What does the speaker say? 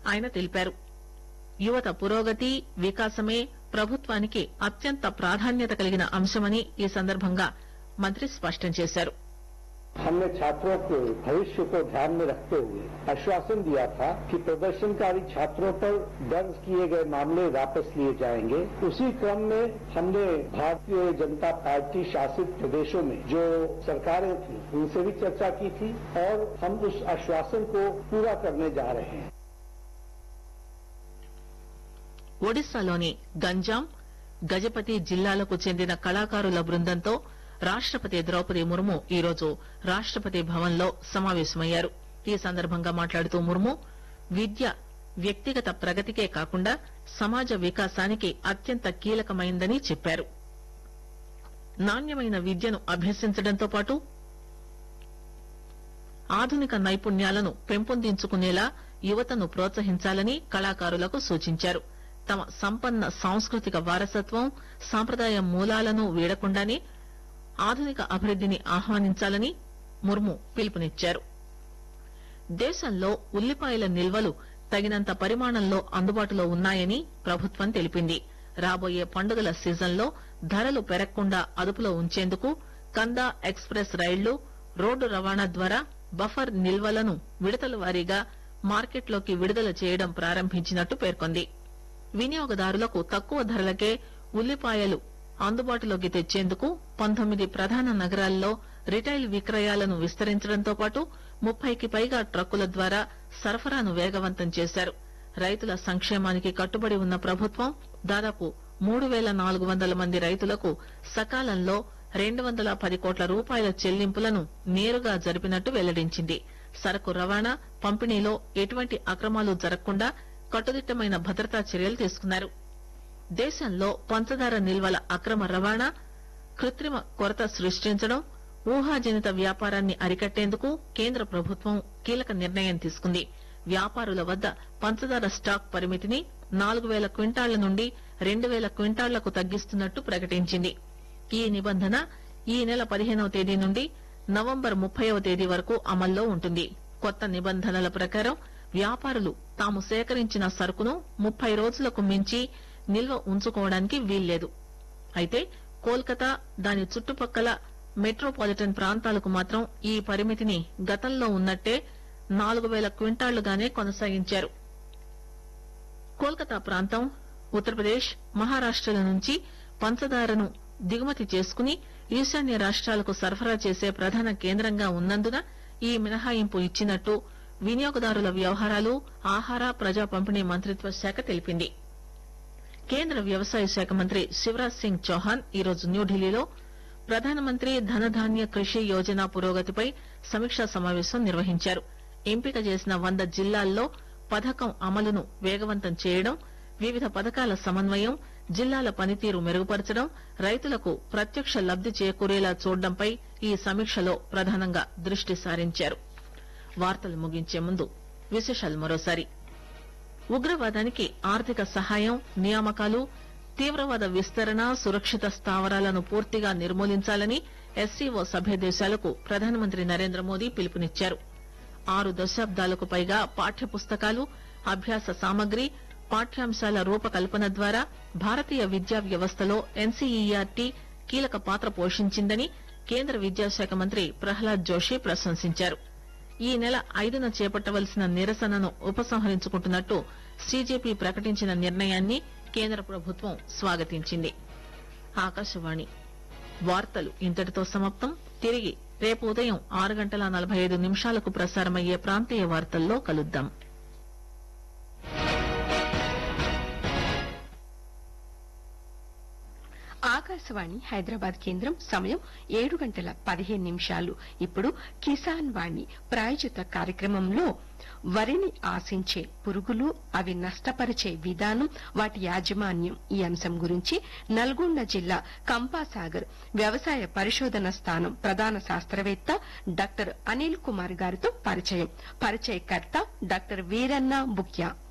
ఆయన తెలిపారు యువత పురోగతి వికాసమే ప్రభుత్వానికి అత్యంత ప్రాధాన్యత కలిగిన అంశమని ఈ సందర్భంగా మంత్రి స్పష్టం చేశారు हमने छात्रों के भविष्य को ध्यान में रखते हुए आश्वासन दिया था कि प्रदर्शनकारी छात्रों पर दर्ज किए गए मामले वापस लिए जाएंगे उसी क्रम में हमने भारतीय जनता पार्टी शासित प्रदेशों में जो सरकारें थी उनसे भी चर्चा की थी और हम उस आश्वासन को पूरा करने जा रहे हैं ఒడిశాలోని గంజాం గజపతి జిల్లాలకు చెందిన కళాకారుల బృందంతో రాష్టపతి ద్రౌపది ముర్ము ఈరోజు రాష్టపతి భవన్లో సమావేశమయ్యారు ఈ సందర్భంగా మాట్లాడుతూ ముర్ము విద్య వ్యక్తిగత ప్రగతికే కాకుండా సమాజ వికాసానికి అత్యంత కీలకమైందని చెప్పారు నాణ్యమైన విద్యను అభ్యసించడంతో పాటు ఆధునిక నైపుణ్యాలను పెంపొందించుకునేలా యువతను ప్రోత్సహించాలని కళాకారులకు సూచించారు తమ సంపన్న సాంస్కృతిక వారసత్వం సాంప్రదాయ మూలాలను వీడకుండానే ఆధునిక అభివృద్దిని ఆహ్వానించాలని ముర్ము పిలుపునిచ్చారు దేశంలో ఉల్లిపాయల నిల్వలు తగినంత పరిమాణంలో అందుబాటులో ఉన్నాయని ప్రభుత్వం తెలిపింది రాబోయే పండుగల సీజన్లో ధరలు పెరగకుండా అదుపులో ఉంచేందుకు కందా ఎక్స్ప్రెస్ రైళ్లు రోడ్డు రవాణా ద్వారా బఫర్ నిల్వలను విడతల వారీగా మార్కెట్లోకి విడుదల చేయడం ప్రారంభించినట్టు పేర్కొంది వినియోగదారులకు తక్కువ ధరలకే ఉల్లిపాయలు అందుబాటులోకి తెచ్చేందుకు పంతొమ్మిది ప్రధాన నగరాల్లో రిటైల్ విక్రయాలను విస్తరించడంతో పాటు ముప్పైకి పైగా ట్రక్కుల ద్వారా సరఫరాను వేగవంతం చేశారు రైతుల సంక్షేమానికి కట్టుబడి ఉన్న ప్రభుత్వం దాదాపు మూడు పేల నాలుగు వందల మంది రైతులకు సకాలంలో రెండు వందల పది కోట్ల రూపాయల చెల్లింపులను నేరుగా జరిపినట్టు వెల్లడించింది సరకు రవాణా పంపిణీలో ఎటువంటి అక్రమాలు జరగకుండా కట్టుదిట్టమైన భద్రతా చర్యలు తీసుకున్నారు దేశంలో పంచదార నిల్వల అక్రమ రవాణా కృత్రిమ కొరత సృష్టించడం ఊహాజనిత వ్యాపారాన్ని అరికట్టేందుకు కేంద్ర ప్రభుత్వం కీలక నిర్ణయం తీసుకుంది వ్యాపారుల వద్ద పంచదార స్టాక్ పరిమితిని నాలుగు పేల క్వింటాళ్ల నుండి రెండు పేల క్వింటాళ్లకు తగ్గిస్తున్నట్టు ప్రకటించింది ఈ నిబంధన ఈ నెల పదిహేనవ తేదీ నుండి నవంబర్ ముప్పైవ తేదీ వరకు అమల్లో ఉంటుంది కొత్త నిబంధనల ప్రకారం వ్యాపారులు తాము సేకరించిన సరుకును ముప్పై రోజులకు మించి నిల్వ ఉంచుకోవడానికి వీల్లేదు అయితే కోల్కతా దాని చుట్టుపక్కల మెట్రోపాలిటన్ ప్రాంతాలకు మాత్రం ఈ పరిమితిని గతంలో ఉన్నట్టే నాలుగు పేల క్వింటాళ్లుగానే కొనసాగించారు కోల్కతా ప్రాంతం ఉత్తరప్రదేశ్ మహారాష్టల నుంచి పంచదారను దిగుమతి చేసుకుని ఈశాన్య రాష్ట్రాలకు సరఫరా చేసే ప్రధాన కేంద్రంగా ఉన్నందున ఈ మినహాయింపు ఇచ్చినట్టు వినియోగదారుల వ్యవహారాలు ఆహార ప్రజా పంపిణీ మంత్రిత్వ శాఖ తెలిపింది కేంద్ర వ్యవసాయ శాఖ మంత్రి శివరాజ్ సింగ్ చౌహాన్ ఈరోజు న్యూఢిల్లీలో ప్రధానమంత్రి ధనధాన్య కృషి యోజన పురోగతిపై సమీక్షా సమావేశం నిర్వహించారు ఎంపిక చేసిన వంద జిల్లాల్లో పథకం అమలును వేగవంతం చేయడం వివిధ పథకాల సమన్వయం జిల్లాల పనితీరు మెరుగుపరచడం రైతులకు ప్రత్యక్ష లబ్ది చేకూరేలా చూడడంపై ఈ సమీక్షలో ప్రధానంగా దృష్టి సారించారు వార్తలు ముగించే ముందు విశేషాలు మరోసారి ఉగ్రవాదానికి ఆర్థిక సహాయం నియామకాలు తీవ్రవాద విస్తరణ సురక్షిత స్థావరాలను పూర్తిగా నిర్మూలించాలని ఎస్సీఓ సభ్య దేశాలకు ప్రధానమంత్రి నరేంద్ర మోదీ పిలుపునిచ్చారు ఆరు దశాబ్దాలకు పైగా పాఠ్య పుస్తకాలు అభ్యాస సామగ్రి పాఠ్యాంశాల రూపకల్పన ద్వారా భారతీయ విద్యా వ్యవస్థలో ఎన్సీఈఆర్టీ కీలక పాత్ర పోషించిందని కేంద్ర విద్యాశాఖ మంత్రి ప్రహ్లాద్ జోషి ప్రశంసించారు ఈ నెల ఐదున చేపట్టవలసిన నిరసనను ఉపసంహరించుకుంటున్నట్టు సీజేపీ ప్రకటించిన నిర్ణయాన్ని కేంద్ర ప్రభుత్వం స్వాగతించింది ఆకాశవాణి వార్తలు ఇంతటితో సమాప్తం తిరిగి రేపు ఉదయం ఆరు గంటల నలభై ఐదు నిమిషాలకు ప్రసారమయ్యే ప్రాంతీయ వార్తల్లో కలుద్దాం ఆకాశవాణి హైదరాబాద్ కేంద్రం సమయం ఏడు గంటల పదిహేను నిమిషాలు ఇప్పుడు కిసాన్ వాణి ప్రాయోజిత కార్యక్రమంలో వరిని ఆశించే పురుగులు అవి నష్టపరిచే విధానం వాటి యాజమాన్యం ఈ అంశం గురించి నల్గొండ జిల్లా కంపాసాగర్ వ్యవసాయ పరిశోధన స్థానం ప్రధాన శాస్త్రవేత్త డాక్టర్ అనిల్ కుమార్ గారితో పరిచయం పరిచయకర్త డాక్టర్ వీరన్న బుక్యా